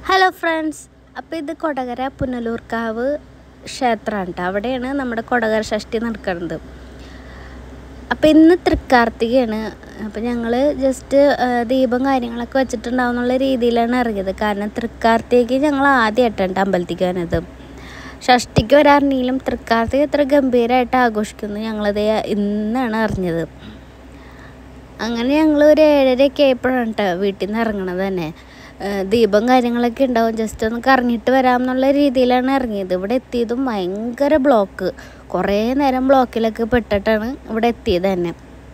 hello friends അപ്പോൾ ഇത് കൊടകര പുനലൂർക്കാവ് ക്ഷേത്രമാണ് കേട്ടോ അവിടെയാണ് നമ്മുടെ കൊടകര ഷഷ്ടി നടക്കുന്നത് അപ്പോൾ ഇന്ന് തൃക്കാർത്തികയാണ് അപ്പോൾ ഞങ്ങൾ ജസ്റ്റ് ദീപം കാര്യങ്ങളൊക്കെ വെച്ചിട്ടുണ്ടാവുന്നുള്ള രീതിയിലാണ് ഇറങ്ങിയത് കാരണം തൃക്കാർത്തികയ്ക്ക് ഞങ്ങൾ ആദ്യമായിട്ടാണ് അമ്പലത്തിലേക്ക് വന്നത് ഷഷ്ടിക്ക് വരാറിനെങ്കിലും തൃക്കാർത്തിക എത്ര ഗംഭീരമായിട്ട് ആഘോഷിക്കുന്നു ഞങ്ങളത് ഇന്നാണ് അറിഞ്ഞത് അങ്ങനെ ഞങ്ങൾ ഒരു ഏഴരയൊക്കെ ആയപ്പോഴാണ് കേട്ടോ വീട്ടിൽ നിന്ന് ഇറങ്ങണത് തന്നെ ഏഹ് ദീപം കാര്യങ്ങളൊക്കെ ഉണ്ടാവും ജസ്റ്റ് ഒന്ന് കറങ്ങിയിട്ട് വരാം എന്നുള്ള രീതിയിലാണ് ഇറങ്ങിയത് ഇവിടെ എത്തിയതും ഭയങ്കര ബ്ലോക്ക് കുറേ നേരം ബ്ലോക്കിലൊക്കെ പെട്ടിട്ടാണ് ഇവിടെ എത്തിയത് തന്നെ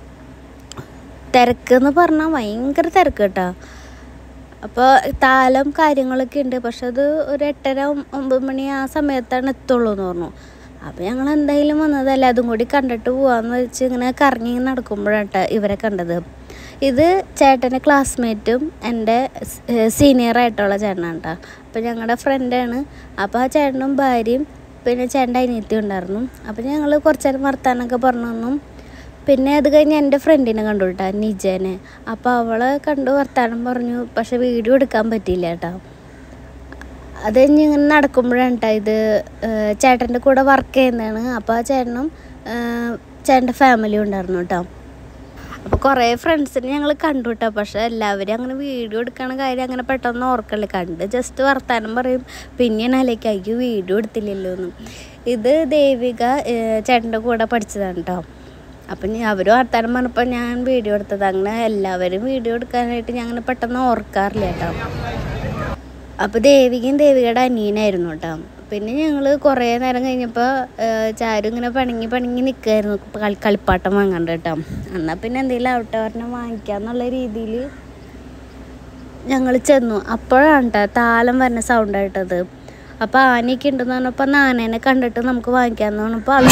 തിരക്ക് എന്ന് പറഞ്ഞാൽ ഭയങ്കര തിരക്ക് കേട്ടോ അപ്പോൾ താലം കാര്യങ്ങളൊക്കെ ഉണ്ട് പക്ഷെ അത് ഒരു എട്ടര ഒമ്പ- ഒമ്പത് മണി ആ സമയത്താണ് എത്തുള്ളൂ എന്ന് പറഞ്ഞു അപ്പോൾ ഞങ്ങൾ എന്തായാലും വന്നതല്ല അതും കൂടി കണ്ടിട്ട് പോവാന്ന് വെച്ച് ഇങ്ങനെ കറങ്ങി നടക്കുമ്പോഴാണ് ഇവരെ കണ്ടത് ഇത് ചേട്ടൻ്റെ ക്ലാസ്മേറ്റും എൻ്റെ സീനിയർ ആയിട്ടുള്ള ചേട്ടനാണ് കേട്ടോ അപ്പോൾ ഞങ്ങളുടെ ഫ്രണ്ടാണ് അപ്പോൾ ആ ചേട്ടനും ഭാര്യയും പിന്നെ ചേട്ടൻ്റെ അനിയത്തിയും ഉണ്ടായിരുന്നു അപ്പോൾ ഞങ്ങൾ കുറച്ച് നേരം വർത്താനൊക്കെ പറഞ്ഞു തന്നു പിന്നെ അത് കഴിഞ്ഞ് എൻ്റെ ഫ്രണ്ടിനെ കണ്ടു കേട്ടോ നിജനെ അപ്പോൾ അവളെ കണ്ടു വർത്താനം പറഞ്ഞു പക്ഷെ വീഡിയോ എടുക്കാൻ പറ്റിയില്ല കേട്ടോ അത് കഴിഞ്ഞ് ഇങ്ങനെ നടക്കുമ്പോഴാണ് കേട്ടോ ഇത് ഏഹ് ചേട്ടൻ്റെ കൂടെ വർക്ക് ചെയ്യുന്നതാണ് അപ്പോൾ ആ ചേട്ടനും ഏഹ് ചേട്ടൻ്റെ ഫാമിലിയും ഉണ്ടായിരുന്നു കേട്ടോ അപ്പോൾ കുറേ ഫ്രണ്ട്സിനെ ഞങ്ങൾ കണ്ടു കേട്ടോ പക്ഷെ എല്ലാവരും അങ്ങനെ വീഡിയോ എടുക്കണ കാര്യം അങ്ങനെ പെട്ടെന്ന് ഓർക്കല്ലേ കണ്ട് ജസ്റ്റ് വർത്താനം പറയും പിന്നെയാണ് അതിലേക്ക് അയ്യോ വീഡിയോ എടുത്തില്ലല്ലോ എന്ന് ഇത് ദേവിക ഏഹ് ചേട്ടൻ്റെ കൂടെ പഠിച്ചതാണ് കേട്ടോ അപ്പം ഞാൻ അവർ വർത്താനം പറഞ്ഞപ്പോൾ ഞാൻ വീഡിയോ എടുത്തത് അങ്ങനെ എല്ലാവരും വീഡിയോ എടുക്കാനായിട്ട് ഞാൻ അങ്ങനെ പെട്ടെന്ന് ഓർക്കാറില്ല കേട്ടോ അപ്പോൾ ദേവികയും ദേവികയുടെ അനിയനായിരുന്നു കേട്ടോ പിന്നെ ഞങ്ങൾ കുറേ നേരം കഴിഞ്ഞപ്പോൾ ചാരു ഇങ്ങനെ പണങ്ങി പണങ്ങി നിൽക്കുമായിരുന്നു കളി കളിപ്പാട്ടം വാങ്ങാണ്ട് കേട്ടോ എന്നാൽ പിന്നെ എന്തെങ്കിലും ആവട്ടെ പറഞ്ഞാൽ വാങ്ങിക്കാന്നുള്ള രീതിയിൽ ഞങ്ങൾ ചെന്നു അപ്പോഴാണ് കേട്ടോ താലം വരുന്ന സൗണ്ട് ആയിട്ടത് അപ്പോൾ ആനയൊക്കെ ഉണ്ടെന്ന് പറഞ്ഞപ്പോൾ ആനേനെ കണ്ടിട്ട് നമുക്ക് വാങ്ങിക്കാമെന്ന് പറഞ്ഞപ്പോൾ ആൾ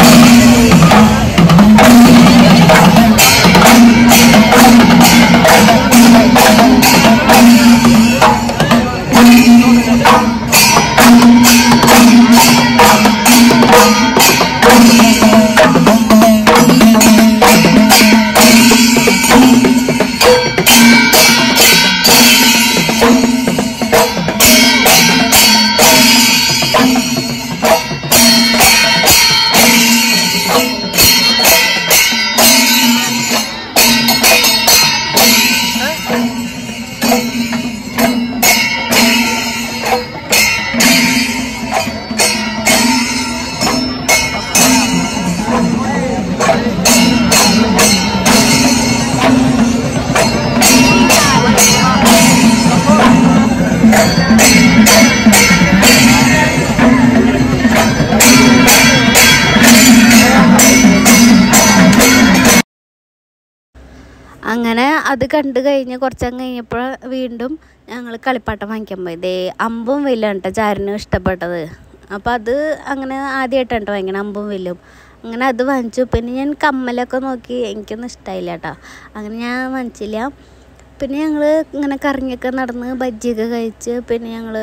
അങ്ങനെ അത് കണ്ടു കഴിഞ്ഞ് കുറച്ചങ്ങ് കഴിഞ്ഞപ്പോൾ വീണ്ടും ഞങ്ങൾ കളിപ്പാട്ടം വാങ്ങിക്കാൻ പോയി ദേ അമ്പും വില്ലും കേട്ടോ ചാരിനും ഇഷ്ടപ്പെട്ടത് അപ്പോൾ അത് അങ്ങനെ ആദ്യമായിട്ടാണ് കേട്ടോ വാങ്ങിക്കണം അമ്പും വില്ലും അങ്ങനെ അത് വാങ്ങിച്ചു പിന്നെ ഞാൻ കമ്മലൊക്കെ നോക്കി എനിക്കൊന്നും ഇഷ്ടമായില്ല കേട്ടോ അങ്ങനെ ഞാൻ വാങ്ങിച്ചില്ല പിന്നെ ഞങ്ങൾ ഇങ്ങനെ കറങ്ങിയൊക്കെ നടന്ന് ബജ്ജിയൊക്കെ കഴിച്ച് പിന്നെ ഞങ്ങൾ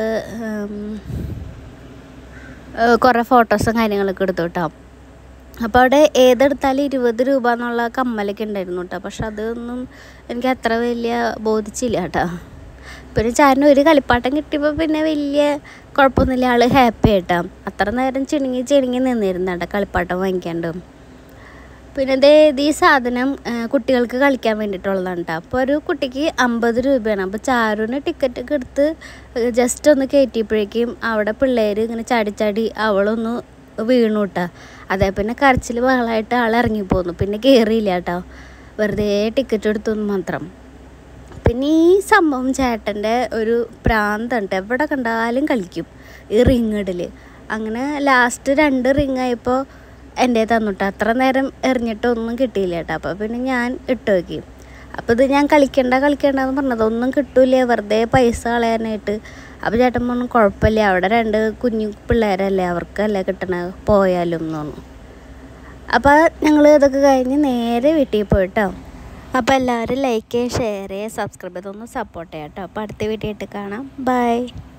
കുറേ ഫോട്ടോസും കാര്യങ്ങളൊക്കെ എടുത്തു കേട്ടോ അപ്പോൾ അവിടെ ഏതെടുത്താലും ഇരുപത് രൂപ എന്നുള്ള കമ്മലൊക്കെ ഉണ്ടായിരുന്നു കേട്ടോ പക്ഷെ അതൊന്നും എനിക്ക് അത്ര വലിയ ബോധിച്ചില്ല കേട്ടോ പിന്നെ ചാരന് ഒരു കളിപ്പാട്ടം കിട്ടിയപ്പോൾ പിന്നെ വലിയ കുഴപ്പമൊന്നുമില്ല ആൾ ഹാപ്പി ആയിട്ടാ അത്ര നേരം ചിണുങ്ങി ചിണുങ്ങി നിന്നിരുന്നു കേട്ടോ കളിപ്പാട്ടം വാങ്ങിക്കാണ്ട് പിന്നെ ദേ ഇത് ഈ സാധനം ആ, കുട്ടികൾക്ക് കളിക്കാൻ വേണ്ടിയിട്ടുള്ളതാണ് കേട്ടോ അപ്പോൾ ഒരു കുട്ടിക്ക് അമ്പത് രൂപയാണ് അപ്പോൾ ചാരുവിന് ടിക്കറ്റ് ഒക്കെ എടുത്ത് ജസ്റ്റ് ഒന്ന് കയറ്റിയപ്പോഴേക്കും അവിടെ പിള്ളേർ ഇങ്ങനെ ചാടി ചാടി അവളൊന്ന് വീണു കേട്ടോ അതേ പിന്നെ കരച്ചിൽ ബഹളമായിട്ട് ആൾ ഇറങ്ങിപ്പോന്നു പിന്നെ കയറിയില്ല കേട്ടോ വെറുതെ ടിക്കറ്റ് എടുത്തു എന്ന് മാത്രം പിന്നെ ഈ സംഭവം ചേട്ടൻ്റെ ഒരു പ്രാന്തുണ്ട് എവിടെ കണ്ടാലും കളിക്കും ഈ റിങ് ഇടൽ അങ്ങനെ ലാസ്റ്റ് രണ്ട് റിങ് ആയപ്പോൾ എൻ്റെ തന്നുട്ടോ അത്ര നേരം എറിഞ്ഞിട്ടൊന്നും കിട്ടിയില്ല കേട്ടോ അപ്പോൾ പിന്നെ ഞാൻ ഇട്ട് നോക്കി അപ്പോൾ ഇത് ഞാൻ കളിക്കണ്ട കളിക്കണ്ട എന്ന് പറഞ്ഞത് ഒന്നും കിട്ടൂല വെറുതെ പൈസ കളയാനായിട്ട് അപ്പോൾ ചേട്ടൻ പറഞ്ഞു കുഴപ്പമില്ല അവിടെ രണ്ട് കുഞ്ഞു പിള്ളേരല്ലേ അവർക്കല്ലേ കിട്ടണ പോയാലും എന്ന് പറഞ്ഞു അപ്പോൾ ഞങ്ങൾ ഇതൊക്കെ കഴിഞ്ഞ് നേരെ വീട്ടിൽ പോയിട്ടോ അപ്പോൾ എല്ലാവരും ലൈക്ക് ചെയ്യുക ഷെയർ ചെയ്യുക സബ്സ്ക്രൈബ് ചെയ്തൊന്ന് സപ്പോർട്ട് ചെയ്യാം കേട്ടോ അപ്പോൾ അടുത്ത വീഡിയോ ആയിട്ട് കാണാം ബൈ